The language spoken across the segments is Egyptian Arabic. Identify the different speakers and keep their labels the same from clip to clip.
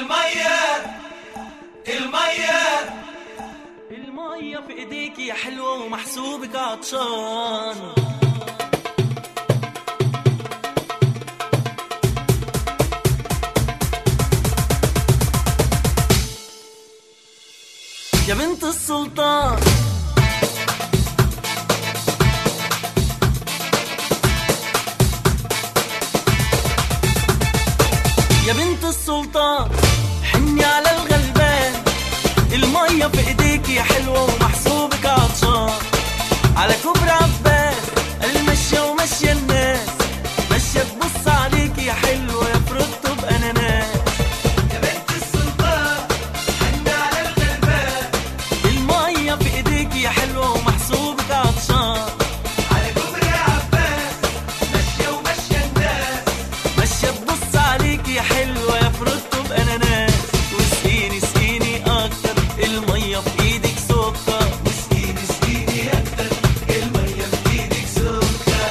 Speaker 1: المية المية
Speaker 2: المية في ايديك يا حلوة ومحسوبك عطشان يا بنت السلطان يا بنت السلطان حني على الغلبان المية في ايديك يا حلوة ومحسوبك عطشان على كوبري عباس المشية ومشية الناس ماشية تبص عليك يا حلوة يا فرطة بأناناس
Speaker 1: يا بنت السلطان حن على الغلبان
Speaker 2: المية في ايديك يا حلوة ومحسوبك عطشان
Speaker 1: على كوبري عباس ماشية وماشية الناس
Speaker 2: ماشية تبص عليك يا حلوة يا فرطة بأناناس واسقيني اسقيني أكتر المية في ايدك سكر
Speaker 1: مسكيني مسكيني أكتر المية في إيدك سكر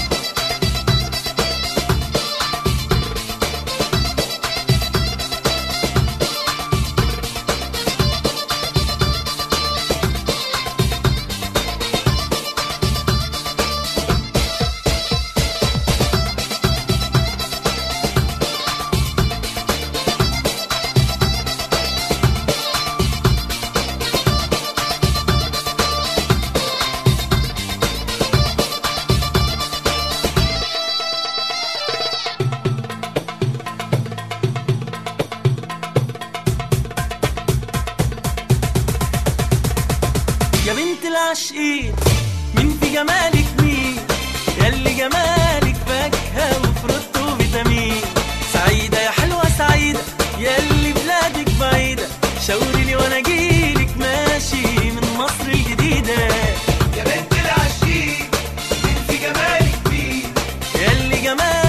Speaker 2: يا بنت العاشقين مين في جمالك مين ياللي جمالك فاكهة وفروت وفيتامين سعيدة يا حلوة سعيدة ياللي بلادك بعيدة شاوريني وانا اجيلك ماشي من مصر الجديدة
Speaker 1: يا بنت العشيق مين في جمالك مين
Speaker 2: ياللي جمالك